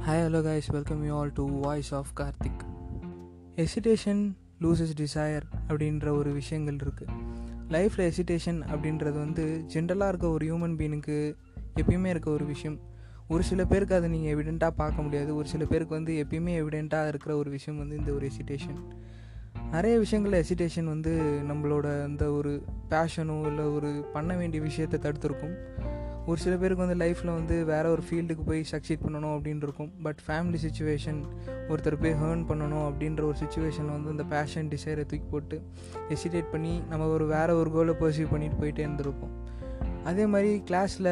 Hi, hello guys, welcome you all to Voice of Karthik. Hesitation loses desire அப்படின்ற ஒரு விஷயங்கள் இருக்குது லைஃப்பில் ஹெசிடேஷன் அப்படின்றது வந்து ஜென்ரலாக இருக்க ஒரு ஹியூமன் பீனுக்கு எப்பயுமே இருக்க ஒரு விஷயம் ஒரு சில பேருக்கு அதை நீங்கள் எவிடெண்ட்டாக பார்க்க முடியாது ஒரு சில பேருக்கு வந்து எப்பயுமே எவிடெண்ட்டாக இருக்கிற ஒரு விஷயம் வந்து இந்த ஒரு ஹெசிடேஷன் நிறைய விஷயங்களில் ஹெசிடேஷன் வந்து நம்மளோட அந்த ஒரு பேஷனோ இல்லை ஒரு பண்ண வேண்டிய விஷயத்தை தடுத்துருக்கும் ஒரு சில பேருக்கு வந்து லைஃப்பில் வந்து வேறு ஒரு ஃபீல்டுக்கு போய் சக்சீட் பண்ணணும் அப்படின்னு இருக்கும் பட் ஃபேமிலி சுச்சுவேஷன் ஒருத்தர் போய் ஹேர்ன் பண்ணணும் அப்படின்ற ஒரு சுச்சுவேஷனில் வந்து அந்த பேஷன் டிசைரை தூக்கி போட்டு ஹெசிடேட் பண்ணி நம்ம ஒரு வேறு ஒரு கோலை பர்சீவ் பண்ணிட்டு போயிட்டே இருந்திருப்போம் அதே மாதிரி கிளாஸில்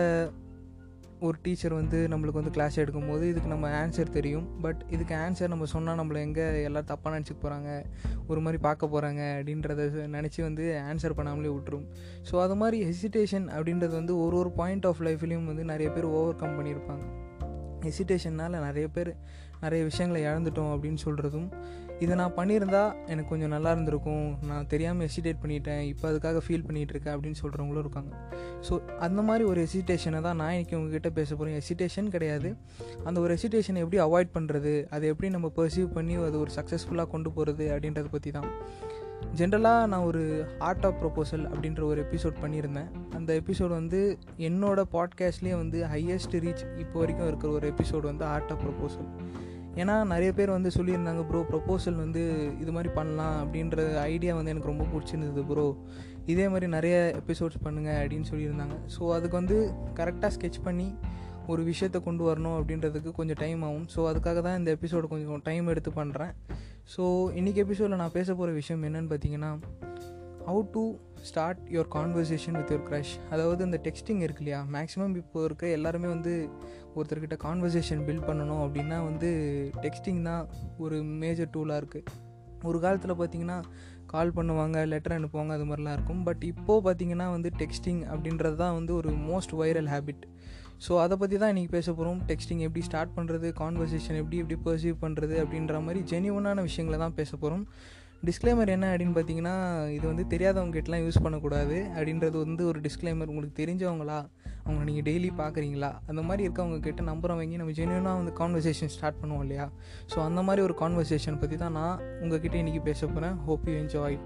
ஒரு டீச்சர் வந்து நம்மளுக்கு வந்து கிளாஸ் எடுக்கும்போது இதுக்கு நம்ம ஆன்சர் தெரியும் பட் இதுக்கு ஆன்சர் நம்ம சொன்னால் நம்மளை எங்கே எல்லாம் தப்பாக நினச்சிக்க போகிறாங்க ஒரு மாதிரி பார்க்க போகிறாங்க அப்படின்றத நினச்சி வந்து ஆன்சர் பண்ணாமலே விட்டுரும் ஸோ அது மாதிரி ஹெசிடேஷன் அப்படின்றது வந்து ஒரு ஒரு பாயிண்ட் ஆஃப் லைஃப்லேயும் வந்து நிறைய பேர் ஓவர் கம் பண்ணியிருப்பாங்க ஹெசிடேஷன்னால் நிறைய பேர் நிறைய விஷயங்களை இழந்துட்டோம் அப்படின்னு சொல்கிறதும் இதை நான் பண்ணியிருந்தா எனக்கு கொஞ்சம் நல்லா இருந்திருக்கும் நான் தெரியாமல் ஹெசிடேட் பண்ணிட்டேன் இப்போ அதுக்காக ஃபீல் பண்ணிகிட்டு இருக்கேன் அப்படின்னு சொல்கிறவங்களும் இருக்காங்க ஸோ அந்த மாதிரி ஒரு ஹெசிடேஷனை தான் நான் இன்றைக்கி உங்ககிட்ட பேச போகிறேன் ஹெசிடேஷன் கிடையாது அந்த ஒரு ஹெசிடேஷனை எப்படி அவாய்ட் பண்ணுறது அதை எப்படி நம்ம பர்சீவ் பண்ணி அது ஒரு சக்ஸஸ்ஃபுல்லாக கொண்டு போகிறது அப்படின்றத பற்றி தான் ஜென்ரலாக நான் ஒரு ஆர்ட் ஆஃப் ப்ரொப்போசல் அப்படின்ற ஒரு எபிசோட் பண்ணியிருந்தேன் அந்த எபிசோட் வந்து என்னோடய பாட்காஸ்ட்லேயே வந்து ஹையஸ்ட் ரீச் இப்போ வரைக்கும் இருக்கிற ஒரு எபிசோட் வந்து ஆர்ட் ஆஃப் ப்ரொப்போசல் ஏன்னா நிறைய பேர் வந்து சொல்லியிருந்தாங்க ப்ரோ ப்ரொப்போசல் வந்து இது மாதிரி பண்ணலாம் அப்படின்ற ஐடியா வந்து எனக்கு ரொம்ப பிடிச்சிருந்தது ப்ரோ இதே மாதிரி நிறைய எபிசோட்ஸ் பண்ணுங்கள் அப்படின்னு சொல்லியிருந்தாங்க ஸோ அதுக்கு வந்து கரெக்டாக ஸ்கெச் பண்ணி ஒரு விஷயத்தை கொண்டு வரணும் அப்படின்றதுக்கு கொஞ்சம் டைம் ஆகும் ஸோ அதுக்காக தான் இந்த எபிசோடு கொஞ்சம் டைம் எடுத்து பண்ணுறேன் ஸோ இன்றைக்கி எபிசோடில் நான் பேச போகிற விஷயம் என்னென்னு பார்த்தீங்கன்னா how to start your conversation with your crush அதாவது இந்த டெக்ஸ்டிங் இருக்கு இல்லையா மேக்ஸிமம் இப்போ இருக்க எல்லாருமே வந்து ஒருத்தர்கிட்ட கான்வர்சேஷன் பில்ட் பண்ணணும் அப்படின்னா வந்து டெக்ஸ்டிங் தான் ஒரு மேஜர் டூலாக இருக்குது ஒரு காலத்தில் பார்த்தீங்கன்னா கால் பண்ணுவாங்க லெட்டர் அனுப்புவாங்க அது மாதிரிலாம் இருக்கும் பட் இப்போது பார்த்தீங்கன்னா வந்து டெக்ஸ்டிங் அப்படின்றது தான் வந்து ஒரு மோஸ்ட் வைரல் ஹேபிட் ஸோ அதை பற்றி தான் இன்றைக்கி பேச போகிறோம் டெக்ஸ்டிங் எப்படி ஸ்டார்ட் பண்ணுறது கான்வர்சேஷன் எப்படி எப்படி பர்சீவ் பண்ணுறது அப்படின்ற மாதிரி ஜெனியூனான விஷயங்களை தான் பேச போகிறோம் டிஸ்க்ளைமர் என்ன அப்படின்னு பார்த்தீங்கன்னா இது வந்து தெரியாதவங்க கிட்டலாம் யூஸ் பண்ணக்கூடாது அப்படின்றது வந்து ஒரு டிஸ்க்ளைமர் உங்களுக்கு தெரிஞ்சவங்களா அவங்க நீங்கள் டெய்லி பார்க்குறீங்களா அந்த மாதிரி இருக்கவங்க கிட்ட நம்புற வாங்கி நம்ம ஜென்யூனாக வந்து கான்வர்சேஷன் ஸ்டார்ட் பண்ணுவோம் இல்லையா ஸோ அந்த மாதிரி ஒரு கான்வர்சேஷன் பற்றி தான் நான் உங்ககிட்ட இன்றைக்கி பேச போகிறேன் ஹோப் யூ என்ஜாய்ட்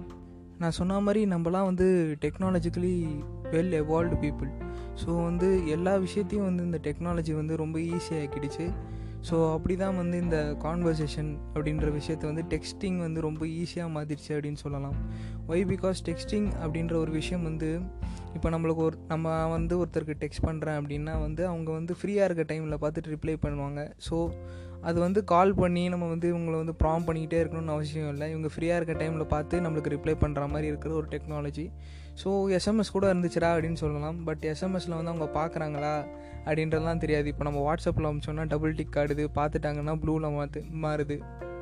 நான் சொன்ன மாதிரி நம்மலாம் வந்து technologically well evolved people so வந்து எல்லா விஷயத்தையும் வந்து இந்த டெக்னாலஜி வந்து ரொம்ப ஈஸியாகிடுச்சு ஸோ அப்படி தான் வந்து இந்த கான்வர்சேஷன் அப்படின்ற விஷயத்தை வந்து டெக்ஸ்டிங் வந்து ரொம்ப ஈஸியாக மாற்றிடுச்சு அப்படின்னு சொல்லலாம் ஒய் பிகாஸ் டெக்ஸ்டிங் அப்படின்ற ஒரு விஷயம் வந்து இப்போ நம்மளுக்கு ஒரு நம்ம வந்து ஒருத்தருக்கு டெக்ஸ்ட் பண்ணுறேன் அப்படின்னா வந்து அவங்க வந்து ஃப்ரீயாக இருக்க டைமில் பார்த்துட்டு ரிப்ளை பண்ணுவாங்க ஸோ அது வந்து கால் பண்ணி நம்ம வந்து இவங்களை வந்து ப்ராம் பண்ணிக்கிட்டே இருக்கணும்னு அவசியம் இல்லை இவங்க ஃப்ரீயாக இருக்க டைமில் பார்த்து நம்மளுக்கு ரிப்ளை பண்ணுற மாதிரி இருக்கிற ஒரு டெக்னாலஜி ஸோ எஸ்எம்எஸ் கூட இருந்துச்சுடா அப்படின்னு சொல்லலாம் பட் எஸ்எம்எஸில் வந்து அவங்க பார்க்குறாங்களா அப்படின்றதுலாம் தெரியாது இப்போ நம்ம வாட்ஸ்அப்பில் அமிச்சோன்னா டபுள் டிக் ஆடுது பார்த்துட்டாங்கன்னா ப்ளூவில் மாற்று மாறுது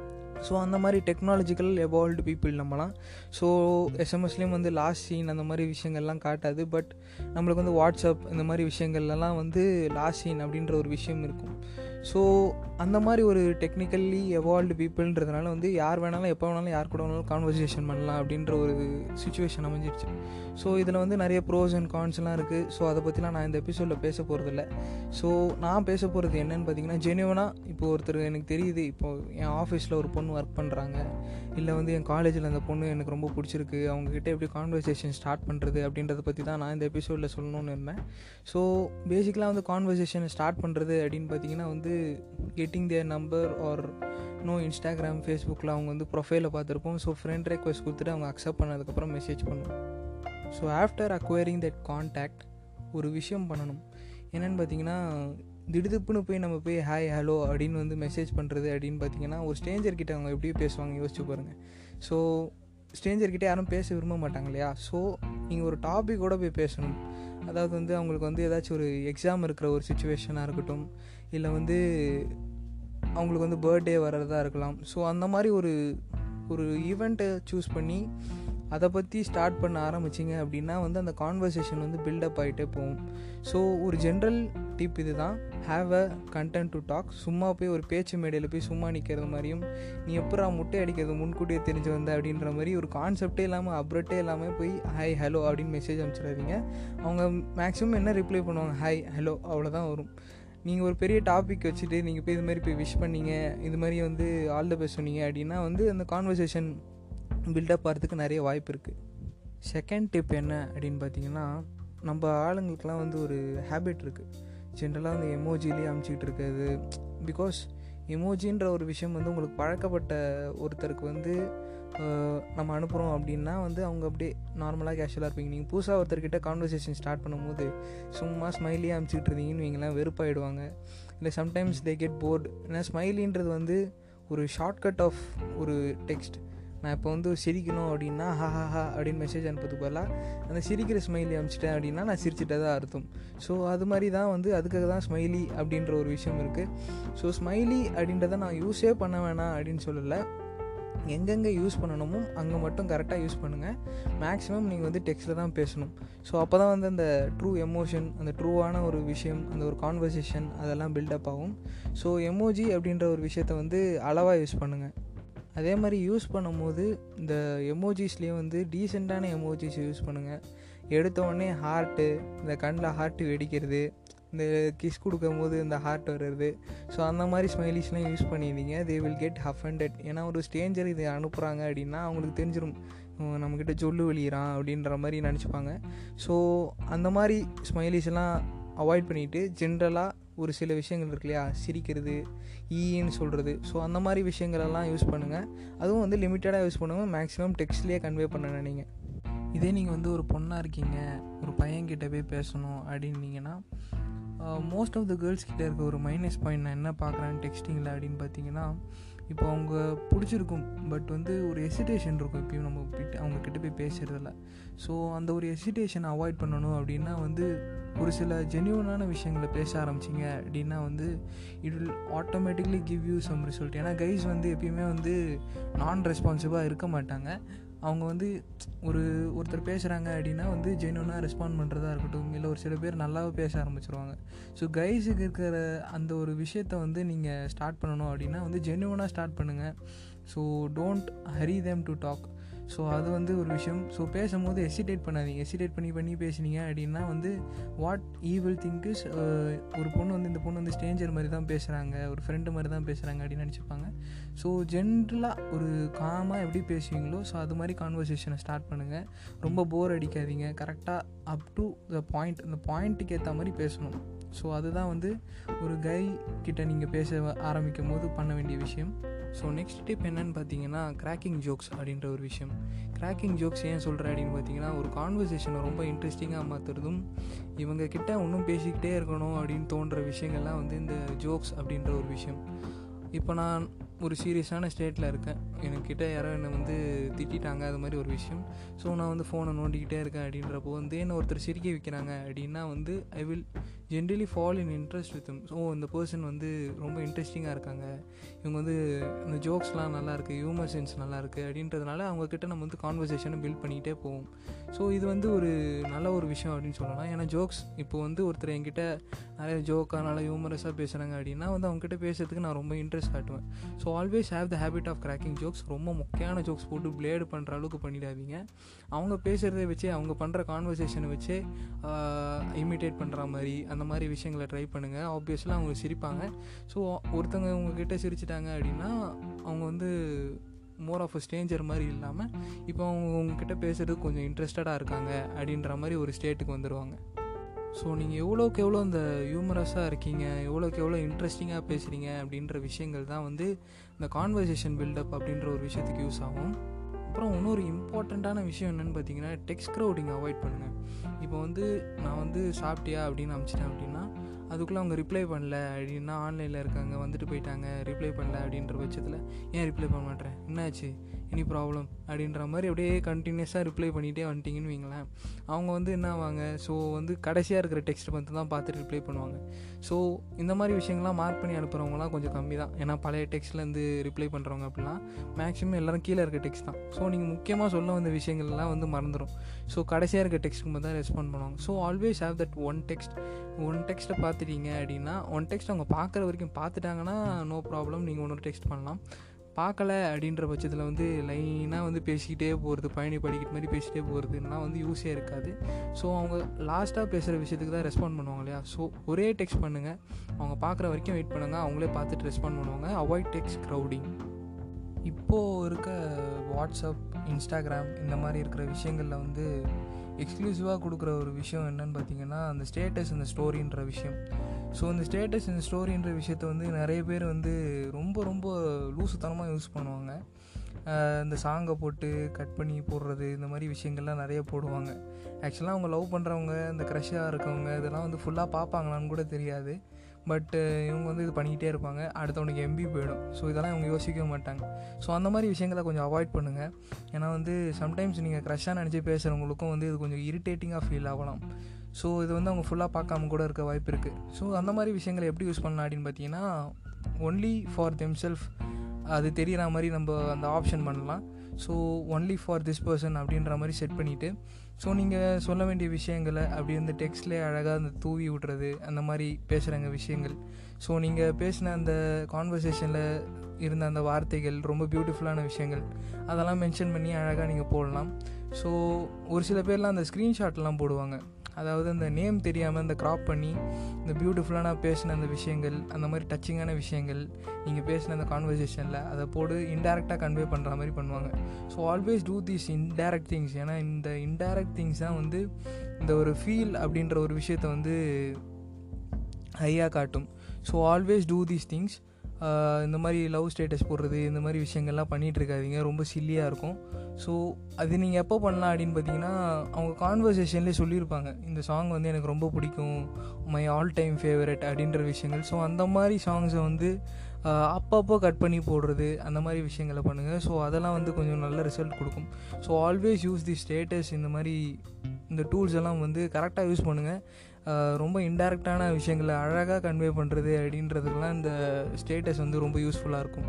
ஸோ அந்த மாதிரி டெக்னாலஜிக்கல் எவால்வ்டு பீப்புள் நம்மலாம் ஸோ எஸ்எம்எஸ்லேயும் வந்து லாஸ்ட் சீன் அந்த மாதிரி விஷயங்கள்லாம் காட்டாது பட் நம்மளுக்கு வந்து வாட்ஸ்அப் இந்த மாதிரி விஷயங்கள்லாம் வந்து லாஸ்ட் சீன் அப்படின்ற ஒரு விஷயம் இருக்கும் ஸோ அந்த மாதிரி ஒரு டெக்னிக்கல்லி எவால்வ்டு பீப்புள்ன்றதுனால வந்து யார் வேணாலும் எப்போ வேணாலும் யார் கூட வேணாலும் கான்வர்சேஷன் பண்ணலாம் அப்படின்ற ஒரு சுச்சுவேஷன் அமைஞ்சிருச்சு ஸோ இதில் வந்து நிறைய ப்ரோஸ் அண்ட் கான்ஸ்லாம் இருக்குது ஸோ அதை பற்றிலாம் நான் இந்த எபிசோடில் பேச போகிறதில்ல ஸோ நான் பேச போகிறது என்னென்னு பார்த்தீங்கன்னா ஜெனுவனாக இப்போ ஒருத்தர் எனக்கு தெரியுது இப்போ என் ஆஃபீஸில் ஒரு பொண்ணு ஒர்க் பண்ணுறாங்க இல்லை வந்து என் காலேஜில் அந்த பொண்ணு எனக்கு ரொம்ப பிடிச்சிருக்கு அவங்கக்கிட்ட எப்படி கான்வர்சேஷன் ஸ்டார்ட் பண்ணுறது அப்படின்றத பற்றி தான் நான் இந்த எபிசோடில் சொல்லணும்னு இருந்தேன் ஸோ பேசிக்கலாக வந்து கான்வர்சேஷனை ஸ்டார்ட் பண்ணுறது அப்படின்னு பார்த்தீங்கன்னா வந்து getting their number or no Instagram ஃபேஸ்புக்கில் அவங்க வந்து ப்ரொஃபைலை பார்த்துருப்போம் ஸோ ஃப்ரெண்ட் ரெக்வஸ்ட் கொடுத்துட்டு அவங்க அக்செப்ட் பண்ணதுக்கப்புறம் மெசேஜ் பண்ணுவோம் so after acquiring that contact ஒரு விஷயம் பண்ணணும் என்னென்னு பார்த்தீங்கன்னா திடுதுப்புன்னு போய் நம்ம போய் ஹாய் ஹலோ அப்படின்னு வந்து மெசேஜ் பண்ணுறது அப்படின்னு பார்த்தீங்கன்னா ஒரு ஸ்ட்ரேஞ்சர் கிட்ட அவங்க எப்படி பேசுவாங்க யோசிச்சு பாருங்கள் ஸோ ஸ்ட்ரேஞ்சர்கிட்ட யாரும் பேச விரும்ப மாட்டாங்க இல்லையா ஸோ நீங்கள் ஒரு டாபிக்கோட போய் பேசணும் அதாவது வந்து அவங்களுக்கு வந்து ஏதாச்சும் ஒரு எக்ஸாம் இருக்கிற ஒரு சுச்சுவேஷனாக இருக்கட்டும் இல்லை வந்து அவங்களுக்கு வந்து பர்த்டே வர்றதா இருக்கலாம் ஸோ அந்த மாதிரி ஒரு ஒரு ஈவெண்ட்டை சூஸ் பண்ணி அதை பற்றி ஸ்டார்ட் பண்ண ஆரம்பிச்சிங்க அப்படின்னா வந்து அந்த கான்வர்சேஷன் வந்து பில்டப் ஆகிட்டே போகும் ஸோ ஒரு ஜென்ரல் டிப் இது தான் have a content to talk சும்மா போய் ஒரு பேச்சு மேடையில் போய் சும்மா நிற்கிறது மாதிரியும் நீ எப்பரா முட்டை அடிக்கிறது முன்கூட்டியே தெரிஞ்சு வந்த அப்படின்ற மாதிரி ஒரு கான்செப்டே இல்லாமல் அப்ரட்டே இல்லாமல் போய் ஹாய் ஹலோ அப்படின்னு மெசேஜ் அனுப்பிச்சிடாதீங்க அவங்க மேக்ஸிமம் என்ன ரிப்ளை பண்ணுவாங்க ஹாய் ஹலோ அவ்வளோதான் வரும் நீங்கள் ஒரு பெரிய டாபிக் வச்சுட்டு நீங்கள் போய் இது மாதிரி போய் விஷ் பண்ணீங்க இது மாதிரி வந்து ஆல் த பெஸ்ட் சொன்னீங்க அப்படின்னா வந்து அந்த கான்வர்சேஷன் பில்டப் ஆகிறதுக்கு நிறைய வாய்ப்பு இருக்குது செகண்ட் டிப் என்ன அப்படின்னு பார்த்தீங்கன்னா நம்ம ஆளுங்களுக்கெல்லாம் வந்து ஒரு ஹேபிட் இருக்குது ஜென்ரலாக வந்து எமோஜிலேயே அமுச்சிக்கிட்டு இருக்கிறது பிகாஸ் எமோஜின்ற ஒரு விஷயம் வந்து உங்களுக்கு பழக்கப்பட்ட ஒருத்தருக்கு வந்து நம்ம அனுப்புகிறோம் அப்படின்னா வந்து அவங்க அப்படியே நார்மலாக கேஷுவலாக இருப்பீங்க நீங்கள் புதுசாக ஒருத்தர்கிட்ட கான்வர்சேஷன் ஸ்டார்ட் பண்ணும்போது சும்மா ஸ்மைலியாக அனுப்பிச்சிட்டு இருந்தீங்கன்னு வைங்களேன் வெறுப்பாயிடுவாங்க இல்லை சம்டைம்ஸ் தே கெட் போர்டு ஏன்னா ஸ்மைலின்றது வந்து ஒரு ஷார்ட்கட் ஆஃப் ஒரு டெக்ஸ்ட் நான் இப்போ வந்து சிரிக்கணும் அப்படின்னா ஹா ஹா ஹா அப்படின்னு மெசேஜ் அனுப்புறதுக்கு பதிலாக அந்த சிரிக்கிற ஸ்மைலி அனுப்பிச்சிட்டேன் அப்படின்னா நான் சிரிச்சிட்டதாக அர்த்தம் ஸோ அது மாதிரி தான் வந்து அதுக்காக தான் ஸ்மைலி அப்படின்ற ஒரு விஷயம் இருக்குது ஸோ ஸ்மைலி அப்படின்றத நான் யூஸே பண்ண வேணாம் அப்படின்னு சொல்லலை எங்கெங்கே யூஸ் பண்ணணுமோ அங்கே மட்டும் கரெக்டாக யூஸ் பண்ணுங்கள் மேக்ஸிமம் நீங்கள் வந்து டெக்ஸ்ட்டில் தான் பேசணும் ஸோ அப்போ தான் வந்து அந்த ட்ரூ எமோஷன் அந்த ட்ரூவான ஒரு விஷயம் அந்த ஒரு கான்வர்சேஷன் அதெல்லாம் பில்டப் ஆகும் ஸோ எமோஜி அப்படின்ற ஒரு விஷயத்த வந்து அளவாக யூஸ் பண்ணுங்கள் அதே மாதிரி யூஸ் பண்ணும்போது இந்த எமோஜிஸ்லேயே வந்து டீசெண்டான எமோஜிஸ் யூஸ் பண்ணுங்கள் எடுத்த உடனே ஹார்ட்டு இந்த கண்ணில் ஹார்ட்டு வெடிக்கிறது இந்த கிஸ் கொடுக்கும் போது இந்த ஹார்ட் வர்றது ஸோ அந்த மாதிரி ஸ்மைலிஸ்லாம் யூஸ் பண்ணியிருந்தீங்க தே வில் கெட் ஹஃபண்டட் ஏன்னா ஒரு ஸ்டேஞ்சர் இதை அனுப்புகிறாங்க அப்படின்னா அவங்களுக்கு தெரிஞ்சிடும் நம்மக்கிட்ட சொல்லு வெளியிறான் அப்படின்ற மாதிரி நினச்சிப்பாங்க ஸோ அந்த மாதிரி ஸ்மைலிஸ்லாம் அவாய்ட் பண்ணிவிட்டு ஜென்ரலாக ஒரு சில விஷயங்கள் இருக்கு இல்லையா சிரிக்கிறது ஈன்னு சொல்கிறது ஸோ அந்த மாதிரி விஷயங்களெல்லாம் யூஸ் பண்ணுங்கள் அதுவும் வந்து லிமிட்டடாக யூஸ் பண்ணுங்கள் மேக்ஸிமம் டெக்ஸ்ட்லேயே கன்வே பண்ண நினைங்க இதே நீங்கள் வந்து ஒரு பொண்ணாக இருக்கீங்க ஒரு பையன்கிட்ட போய் பேசணும் அப்படின்னீங்கன்னா மோஸ்ட் ஆஃப் த கேர்ள்ஸ் கிட்டே இருக்க ஒரு மைனஸ் பாயிண்ட் நான் என்ன பார்க்குறேன் டெக்ஸ்டிங்கில் அப்படின்னு பார்த்தீங்கன்னா இப்போ அவங்க பிடிச்சிருக்கும் பட் வந்து ஒரு எசிடேஷன் இருக்கும் இப்பயும் நம்ம கிட்ட அவங்க கிட்ட போய் பேசுகிறதில்ல ஸோ அந்த ஒரு எசிடேஷனை அவாய்ட் பண்ணணும் அப்படின்னா வந்து ஒரு சில ஜென்யூனான விஷயங்களை பேச ஆரம்பிச்சிங்க அப்படின்னா வந்து it will automatically give you some result ஏன்னா கைஸ் வந்து எப்பயுமே வந்து நான் ரெஸ்பான்சிவாக இருக்க மாட்டாங்க அவங்க வந்து ஒரு ஒருத்தர் பேசுகிறாங்க அப்படின்னா வந்து ஜென்யூனாக ரெஸ்பாண்ட் பண்ணுறதா இருக்கட்டும் இல்லை ஒரு சில பேர் நல்லாவே பேச ஆரம்பிச்சிருவாங்க ஸோ கைஸுக்கு இருக்கிற அந்த ஒரு விஷயத்த வந்து நீங்கள் ஸ்டார்ட் பண்ணணும் அப்படின்னா வந்து ஜென்யூனாக ஸ்டார்ட் பண்ணுங்கள் so don't hurry them to talk so அது வந்து ஒரு விஷயம் ஸோ பேசும்போது எசிடேட் பண்ணாதீங்க எசிடேட் பண்ணி பண்ணி பேசுனீங்க அப்படின்னா வந்து வாட் ஈவில் திங்க் இஸ் ஒரு பொண்ணு வந்து இந்த பொண்ணு வந்து ஸ்டேஞ்சர் மாதிரி தான் பேசுகிறாங்க ஒரு ஃப்ரெண்டு மாதிரி தான் பேசுகிறாங்க அப்படின்னு நினச்சிப்பாங்க ஸோ ஜென்ரலாக ஒரு காமாக எப்படி பேசுவீங்களோ ஸோ அது மாதிரி கான்வர்சேஷனை ஸ்டார்ட் பண்ணுங்கள் ரொம்ப போர் அடிக்காதீங்க கரெக்டாக அப் டு த பாயிண்ட் அந்த பாயிண்ட்டுக்கு ஏற்ற மாதிரி பேசணும் ஸோ அதுதான் வந்து ஒரு கை கிட்ட நீங்கள் பேச ஆரம்பிக்கும் போது பண்ண வேண்டிய விஷயம் ஸோ நெக்ஸ்ட் டிப் என்னென்னு பார்த்தீங்கன்னா கிராக்கிங் ஜோக்ஸ் அப்படின்ற ஒரு விஷயம் கிராக்கிங் ஜோக்ஸ் ஏன் சொல்கிறேன் அப்படின்னு பார்த்தீங்கன்னா ஒரு கான்வர்சேஷனை ரொம்ப இன்ட்ரெஸ்டிங்காக மாற்றுறதும் இவங்க கிட்ட ஒன்றும் பேசிக்கிட்டே இருக்கணும் அப்படின்னு தோன்ற விஷயங்கள்லாம் வந்து இந்த ஜோக்ஸ் அப்படின்ற ஒரு விஷயம் இப்போ நான் ஒரு சீரியஸான ஸ்டேட்டில் இருக்கேன் என்கிட்ட யாரோ என்னை வந்து திட்டாங்க அது மாதிரி ஒரு விஷயம் ஸோ நான் வந்து ஃபோனை நோண்டிக்கிட்டே இருக்கேன் அப்படின்றப்போ வந்து என்ன ஒருத்தர் சிரிக்க வைக்கிறாங்க அப்படின்னா வந்து I will generally fall in interest with so இந்த பர்சன் வந்து ரொம்ப இன்ட்ரெஸ்டிங்காக இருக்காங்க இவங்க வந்து இந்த ஜோக்ஸ்லாம் நல்லா இருக்குது ஹியூமர் சென்ஸ் நல்லா இருக்குது அப்படின்றதுனால அவங்கக்கிட்ட நம்ம வந்து கான்வர்சேஷனை பில்ட் பண்ணிகிட்டே போவோம் ஸோ இது வந்து ஒரு நல்ல ஒரு விஷயம் அப்படின்னு சொல்லலாம் ஏன்னா ஜோக்ஸ் இப்போ வந்து ஒருத்தர் என்கிட்ட நிறைய ஜோக்காக நல்லா ஹியூமரஸாக பேசுகிறாங்க அப்படின்னா வந்து அவங்ககிட்ட பேசுறதுக்கு நான் ரொம்ப இன்ட்ரெஸ்ட் காட்டுவேன் so always have the habit of cracking jokes ரொம்ப முக்கியமான ஜோக்ஸ் போட்டு பிளேடு பண்ணுற அளவுக்கு பண்ணிடாதீங்க அவங்க பேசுகிறத வச்சு அவங்க பண்ணுற கான்வர்சேஷனை வச்சு இமிட்டேட் பண்ணுற மாதிரி அந்த மாதிரி விஷயங்களை ட்ரை பண்ணுங்கள் ஆப்வியஸ்லாம் அவங்க சிரிப்பாங்க ஸோ ஒருத்தவங்க உங்ககிட்ட சிரிச்சிட்டாங்க அப்படின்னா அவங்க வந்து மோர் ஆஃப் அ ஸ்டேஞ்சர் மாதிரி இல்லாமல் இப்போ அவங்க உங்ககிட்ட பேசுகிறதுக்கு கொஞ்சம் இன்ட்ரெஸ்டடாக இருக்காங்க அப்படின்ற மாதிரி ஒரு ஸ்டேட்டுக்கு வந்துடுவாங்க ஸோ நீங்கள் எவ்வளோக்கு எவ்வளோ இந்த ஹியூமரஸாக இருக்கீங்க எவ்வளோக்கு எவ்வளோ இன்ட்ரெஸ்டிங்காக பேசுகிறீங்க அப்படின்ற விஷயங்கள் தான் வந்து இந்த கான்வர்சேஷன் பில்டப் அப்படின்ற ஒரு விஷயத்துக்கு யூஸ் ஆகும் அப்புறம் இன்னொரு இம்பார்ட்டண்ட்டான விஷயம் என்னென்னு பார்த்தீங்கன்னா டெக்ஸ்ட் க்ரௌடிங் அவாய்ட் பண்ணுங்கள் இப்போ வந்து நான் வந்து சாப்பிட்டியா அப்படின்னு அனுப்பிச்சிட்டேன் அப்படின்னா அதுக்குள்ளே அவங்க ரிப்ளை பண்ணல அப்படின்னா ஆன்லைனில் இருக்காங்க வந்துட்டு போயிட்டாங்க ரிப்ளை பண்ணல அப்படின்ற பட்சத்தில் ஏன் ரிப்ளை பண்ண மாட்டேன் என்னாச்சு எனி ப்ராப்ளம் அப்படின்ற மாதிரி அப்படியே கண்டினியூஸாக ரிப்ளை பண்ணிகிட்டே வந்துட்டிங்கன்னு வைங்களேன் அவங்க வந்து என்ன ஆவாங்க ஸோ வந்து கடைசியாக இருக்கிற டெக்ஸ்ட் வந்து தான் பார்த்துட்டு ரிப்ளை பண்ணுவாங்க ஸோ இந்த மாதிரி விஷயங்கள்லாம் மார்க் பண்ணி அனுப்புகிறவங்களாம் கொஞ்சம் கம்மி தான் ஏன்னா பழைய டெக்ஸ்ட்லேருந்து ரிப்ளை பண்ணுறவங்க அப்படிலாம் மேக்ஸிமம் எல்லோரும் கீழே இருக்க டெக்ஸ்ட் தான் ஸோ நீங்கள் முக்கியமாக சொல்ல வந்த விஷயங்கள்லாம் வந்து மறந்துடும் ஸோ கடைசியாக இருக்க டெக்ஸ்ட்டுக்கு மட்டும் தான் ரெஸ்பாண்ட் பண்ணுவாங்க so always have that one text one டெக்ஸ்ட்டை பார்த்துட்டீங்க அப்படின்னா ஒன் டெக்ஸ்ட் அவங்க பார்க்குற வரைக்கும் பார்த்துட்டாங்கன்னா நோ ப்ராப்ளம் நீங்கள் ஒன்று டெக்ஸ்ட் பண்ணலாம் பார்க்கல அப்படின்ற பட்சத்தில் வந்து லைனாக வந்து பேசிக்கிட்டே போகிறது பயணி படிக்கிற மாதிரி பேசிகிட்டே போகிறதுனா வந்து யூஸே இருக்காது ஸோ அவங்க லாஸ்ட்டாக பேசுகிற விஷயத்துக்கு தான் ரெஸ்பாண்ட் பண்ணுவாங்க இல்லையா ஸோ ஒரே டெக்ஸ்ட் பண்ணுங்கள் அவங்க பார்க்குற வரைக்கும் வெயிட் பண்ணுங்கள் அவங்களே பார்த்துட்டு ரெஸ்பாண்ட் பண்ணுவாங்க அவாய்ட் டெக்ஸ்ட் க்ரௌடிங் இப்போது இருக்க வாட்ஸ்அப் இன்ஸ்டாகிராம் இந்த மாதிரி இருக்கிற விஷயங்களில் வந்து எக்ஸ்க்ளூசிவாக கொடுக்குற ஒரு விஷயம் என்னன்னு பார்த்தீங்கன்னா அந்த ஸ்டேட்டஸ் இந்த ஸ்டோரின்ற விஷயம் ஸோ இந்த ஸ்டேட்டஸ் இந்த ஸ்டோரின்ற விஷயத்த வந்து நிறைய பேர் வந்து ரொம்ப ரொம்ப லூசுத்தனமாக யூஸ் பண்ணுவாங்க இந்த சாங்கை போட்டு கட் பண்ணி போடுறது இந்த மாதிரி விஷயங்கள்லாம் நிறைய போடுவாங்க ஆக்சுவலாக அவங்க லவ் பண்ணுறவங்க இந்த க்ரஷ்ஷாக இருக்கவங்க இதெல்லாம் வந்து ஃபுல்லாக பார்ப்பாங்களான்னு கூட தெரியாது பட் இவங்க வந்து இது பண்ணிக்கிட்டே இருப்பாங்க அடுத்தவனுக்கு எம்பி போயிடும் ஸோ இதெல்லாம் இவங்க யோசிக்கவே மாட்டாங்க ஸோ அந்த மாதிரி விஷயங்களை கொஞ்சம் அவாய்ட் பண்ணுங்கள் ஏன்னா வந்து சம்டைம்ஸ் நீங்கள் க்ரஷ்ஷாக நினச்சி பேசுகிறவங்களுக்கும் வந்து இது கொஞ்சம் இரிட்டேட்டிங்காக ஃபீல் ஆகலாம் ஸோ இது வந்து அவங்க ஃபுல்லாக பார்க்காம கூட இருக்க வாய்ப்பு இருக்குது ஸோ அந்த மாதிரி விஷயங்களை எப்படி யூஸ் பண்ணலாம் அப்படின்னு பார்த்தீங்கன்னா ஒன்லி ஃபார் தெம் செல்ஃப் அது தெரிகிற மாதிரி நம்ம அந்த ஆப்ஷன் பண்ணலாம் so only for this person அப்படின்ற மாதிரி செட் பண்ணிவிட்டு ஸோ நீங்கள் சொல்ல வேண்டிய விஷயங்களை அப்படி வந்து டெக்ஸ்ட்லேயே அழகாக அந்த தூவி விட்றது அந்த மாதிரி பேசுகிறங்க விஷயங்கள் ஸோ நீங்கள் பேசின அந்த கான்வர்சேஷனில் இருந்த அந்த வார்த்தைகள் ரொம்ப பியூட்டிஃபுல்லான விஷயங்கள் அதெல்லாம் மென்ஷன் பண்ணி அழகாக நீங்கள் போடலாம் ஸோ ஒரு சில பேர்லாம் அந்த ஸ்க்ரீன்ஷாட்லாம் போடுவாங்க அதாவது அந்த நேம் தெரியாமல் அந்த க்ராப் பண்ணி இந்த பியூட்டிஃபுல்லான பேசின அந்த விஷயங்கள் அந்த மாதிரி டச்சிங்கான விஷயங்கள் நீங்கள் பேசின அந்த கான்வர்சேஷனில் அதை போட்டு இன்டெரக்டாக கன்வே பண்ணுற மாதிரி பண்ணுவாங்க so always do these interact things ஏன்னா இந்த இன்டெரக்ட் திங்ஸ் தான் வந்து இந்த ஒரு ஃபீல் அப்படின்ற ஒரு விஷயத்த வந்து ஹையாக காட்டும் so always do these things இந்த மாதிரி லவ் ஸ்டேட்டஸ் போடுறது இந்த மாதிரி விஷயங்கள்லாம் பண்ணிகிட்டு இருக்காதிங்க ரொம்ப சில்லியாக இருக்கும் ஸோ அது நீங்கள் எப்போ பண்ணலாம் அப்படின்னு பார்த்தீங்கன்னா அவங்க கான்வர்சேஷன்லேயே சொல்லியிருப்பாங்க இந்த சாங் வந்து எனக்கு ரொம்ப பிடிக்கும் மை ஆல் டைம் ஃபேவரட் அப்படின்ற விஷயங்கள் ஸோ அந்த மாதிரி சாங்ஸை வந்து அப்பப்போ கட் பண்ணி போடுறது அந்த மாதிரி விஷயங்களை பண்ணுங்கள் ஸோ அதெல்லாம் வந்து கொஞ்சம் நல்ல ரிசல்ட் கொடுக்கும் so always use the status இந்த மாதிரி இந்த டூல்ஸ் எல்லாம் வந்து கரெக்டாக யூஸ் பண்ணுங்கள் ரொம்ப இன்டெரக்டான விஷயங்களை அழகாக கன்வே பண்ணுறது அப்படின்றதுக்கெலாம் இந்த ஸ்டேட்டஸ் வந்து ரொம்ப யூஸ்ஃபுல்லாக இருக்கும்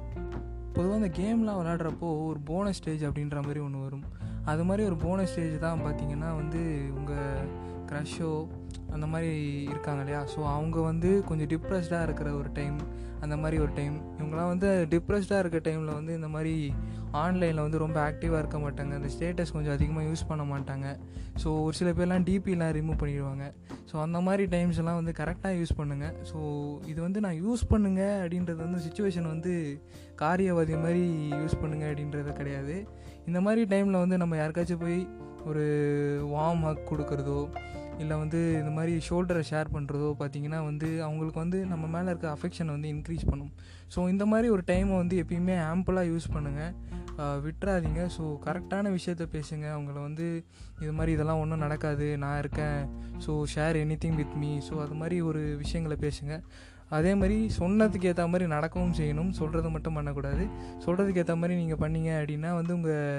பொதுவாக இந்த கேம்லாம் விளாட்றப்போ ஒரு போனஸ் ஸ்டேஜ் அப்படின்ற மாதிரி ஒன்று வரும் அது மாதிரி ஒரு போனஸ் ஸ்டேஜ் தான் பார்த்தீங்கன்னா வந்து உங்கள் க்ரஷோ அந்த மாதிரி இருக்காங்க இல்லையா ஸோ அவங்க வந்து கொஞ்சம் டிப்ரெஸ்டாக இருக்கிற ஒரு டைம் அந்த மாதிரி ஒரு டைம் இவங்களாம் வந்து டிப்ரெஸ்டாக இருக்க டைமில் வந்து இந்த மாதிரி ஆன்லைனில் வந்து ரொம்ப ஆக்டிவாக இருக்க மாட்டாங்க அந்த ஸ்டேட்டஸ் கொஞ்சம் அதிகமாக யூஸ் பண்ண மாட்டாங்க ஸோ ஒரு சில பேர்லாம் டிபிலாம் ரிமூவ் பண்ணிடுவாங்க ஸோ அந்த மாதிரி டைம்ஸ் எல்லாம் வந்து கரெக்டாக யூஸ் பண்ணுங்கள் ஸோ இது வந்து நான் யூஸ் பண்ணுங்க அப்படின்றது வந்து சுச்சுவேஷன் வந்து காரியவாதி மாதிரி யூஸ் பண்ணுங்க அப்படின்றது கிடையாது இந்த மாதிரி டைமில் வந்து நம்ம யாருக்காச்சும் போய் ஒரு வார்ம் ஹக் கொடுக்குறதோ இல்லை வந்து இந்த மாதிரி ஷோல்டரை ஷேர் பண்ணுறதோ பார்த்தீங்கன்னா வந்து அவங்களுக்கு வந்து நம்ம மேலே இருக்க அஃபெக்ஷனை வந்து இன்க்ரீஸ் பண்ணும் ஸோ இந்த மாதிரி ஒரு டைமை வந்து எப்பயுமே ஆம்பிளாக யூஸ் பண்ணுங்கள் விட்டுறாதீங்க ஸோ கரெக்டான விஷயத்த பேசுங்க அவங்கள வந்து இது மாதிரி இதெல்லாம் ஒன்றும் நடக்காது நான் இருக்கேன் so share anything with me so அது மாதிரி ஒரு விஷயங்களை பேசுங்க அதே மாதிரி சொன்னதுக்கு ஏற்ற மாதிரி நடக்கவும் செய்யணும் சொல்கிறது மட்டும் பண்ணக்கூடாது சொல்கிறதுக்கு ஏற்ற மாதிரி நீங்கள் பண்ணீங்க அப்படின்னா வந்து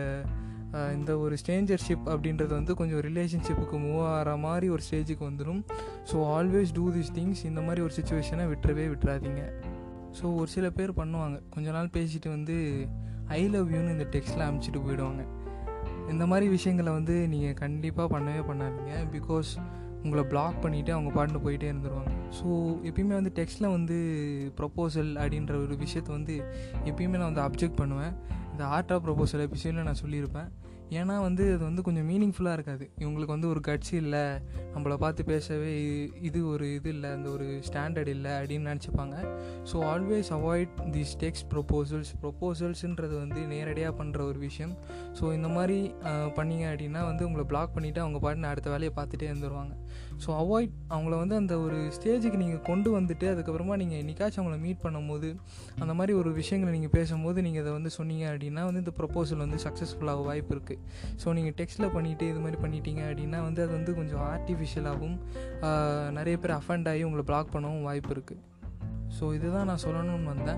உங்கள் இந்த ஒரு ஸ்டேஞ்சர்ஷிப் அப்படின்றது வந்து கொஞ்சம் ரிலேஷன்ஷிப்புக்கு மூவ் ஆகிற மாதிரி ஒரு ஸ்டேஜுக்கு வந்துடும் so always do this things இந்த மாதிரி ஒரு சுச்சுவேஷனை விட்டுறவே விட்டுறாதீங்க ஸோ ஒரு சில பேர் பண்ணுவாங்க கொஞ்ச நாள் பேசிட்டு வந்து ஐ லவ் யூன்னு இந்த டெக்ஸ்ட்டில் அமுச்சிட்டு போயிடுவாங்க இந்த மாதிரி விஷயங்களை வந்து நீங்கள் கண்டிப்பாக பண்ணவே பண்ணாதீங்க பிகாஸ் உங்களை பிளாக் பண்ணிவிட்டு அவங்க பாட்டு போயிட்டே இருந்துருவாங்க ஸோ எப்பயுமே வந்து டெக்ஸ்ட்டில் வந்து ப்ரப்போசல் அப்படின்ற ஒரு விஷயத்த வந்து எப்பயுமே நான் வந்து அப்ஜெக்ட் பண்ணுவேன் இந்த ஆர்ட் ஆஃப் ப்ரப்போசல் எபிசோடில் நான் சொல்லியிருப்பேன் ஏன்னா வந்து அது வந்து கொஞ்சம் மீனிங்ஃபுல்லாக இருக்காது இவங்களுக்கு வந்து ஒரு கட்சி இல்லை நம்மளை பார்த்து பேசவே இது ஒரு இது இல்லை அந்த ஒரு ஸ்டாண்டர்ட் இல்லை அப்படின்னு நினச்சிப்பாங்க so always avoid this text proposals ப்ரொப்போசல்ஸுன்றது வந்து நேரடியாக பண்ணுற ஒரு விஷயம் ஸோ இந்த மாதிரி பண்ணிங்க அப்படின்னா வந்து உங்களை பிளாக் பண்ணிவிட்டு அவங்க பாட்டு அடுத்த வேலையை பார்த்துட்டே இருந்துருவாங்க ஸோ அவாய்ட் அவங்கள வந்து அந்த ஒரு ஸ்டேஜுக்கு நீங்கள் கொண்டு வந்துட்டு அதுக்கப்புறமா நீங்கள் என்னைக்காச்சும் அவங்கள மீட் பண்ணும்போது அந்த மாதிரி ஒரு விஷயங்களை நீங்கள் பேசும்போது நீங்கள் இதை வந்து சொன்னீங்க அப்படின்னா வந்து இந்த ப்ரொப்போசல் வந்து சக்ஸஸ்ஃபுல்லாக வாய்ப்பு இருக்குது ஸோ நீங்கள் டெக்ஸ்ட்டில் பண்ணிவிட்டு இது மாதிரி பண்ணிட்டீங்க அப்படின்னா வந்து அது வந்து கொஞ்சம் ஆர்டிஃபிஷியலாகவும் நிறைய பேர் அஃபண்ட் ஆகி உங்களை பிளாக் பண்ணவும் வாய்ப்பு இருக்குது ஸோ இதுதான் நான் சொல்லணும்னு வந்தேன்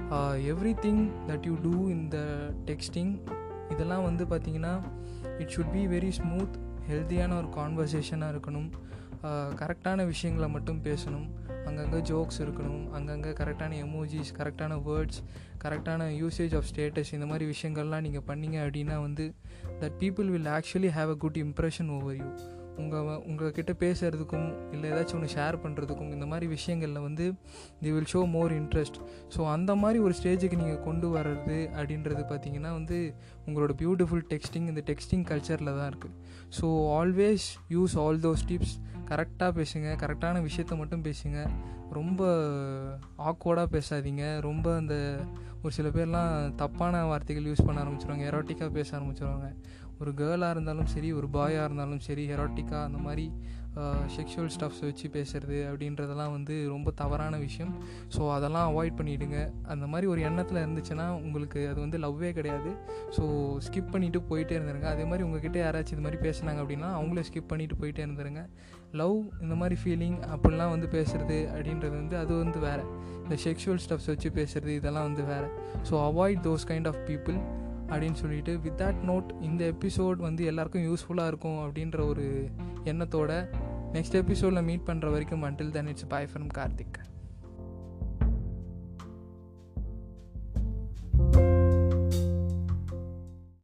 everything that you do in the texting இதெல்லாம் வந்து பார்த்தீங்கன்னா it should be very smooth ஹெல்த்தியான ஒரு கான்வர்சேஷனாக இருக்கணும் கரெக்டான விஷயங்களை மட்டும் பேசணும் அங்கங்கே ஜோக்ஸ் இருக்கணும் அங்கங்கே கரெக்டான எமோஜிஸ் கரெக்டான வேர்ட்ஸ் கரெக்டான யூசேஜ் ஆஃப் ஸ்டேட்டஸ் இந்த மாதிரி விஷயங்கள்லாம் நீங்கள் பண்ணீங்க அப்படின்னா வந்து that people will actually have a good impression over you உங்கள் உங்கள்கிட்ட பேசுகிறதுக்கும் இல்லை ஏதாச்சும் ஒன்று ஷேர் பண்ணுறதுக்கும் இந்த மாதிரி விஷயங்களில் வந்து they will show more interest so அந்த மாதிரி ஒரு ஸ்டேஜுக்கு நீங்கள் கொண்டு வர்றது அப்படின்றது பார்த்தீங்கன்னா வந்து உங்களோட பியூட்டிஃபுல் டெக்ஸ்டிங் இந்த டெக்ஸ்டிங் கல்ச்சரில் தான் இருக்குது so always use all those tips கரெக்டாக பேசுங்க கரெக்டான விஷயத்த மட்டும் பேசுங்க ரொம்ப ஆக்வர்டாக பேசாதீங்க ரொம்ப அந்த ஒரு சில பேர்லாம் தப்பான வார்த்தைகள் யூஸ் பண்ண ஆரம்பிச்சிருவாங்க எரோட்டிக்காக பேச ஆரம்பிச்சிருவாங்க ஒரு கேர்ளாக இருந்தாலும் சரி ஒரு பாயாக இருந்தாலும் சரி எரோட்டிக்காக அந்த மாதிரி செக்ஷுவல் ஸ்டஃப்ஸ் வச்சு பேசுகிறது அப்படின்றதெல்லாம் வந்து ரொம்ப தவறான விஷயம் ஸோ அதெல்லாம் அவாய்ட் பண்ணிவிடுங்க அந்த மாதிரி ஒரு எண்ணத்தில் இருந்துச்சுன்னா உங்களுக்கு அது வந்து லவ்வே கிடையாது ஸோ ஸ்கிப் பண்ணிவிட்டு போயிட்டே இருந்துருங்க அதே மாதிரி உங்ககிட்ட யாராச்சும் இது மாதிரி பேசுனாங்க அப்படின்னா அவங்களே ஸ்கிப் பண்ணிவிட்டு போயிட்டே இருந்துருங்க லவ் இந்த மாதிரி ஃபீலிங் அப்படிலாம் வந்து பேசுகிறது அப்படின்றது வந்து அது வந்து வேறு இந்த செக்ஷுவல் ஸ்டப்ஸ் வச்சு பேசுகிறது இதெல்லாம் வந்து வேறு so avoid those kind of people அப்படின்னு சொல்லிட்டு வித் தட் நோட் இந்த எபிசோட் வந்து எல்லாருக்கும் யூஸ்ஃபுல்லாக இருக்கும் அப்படின்ற ஒரு எண்ணத்தோட நெக்ஸ்ட் எபிசோடில் மீட் பண்ணுற வரைக்கும் until then it's bye from Karthik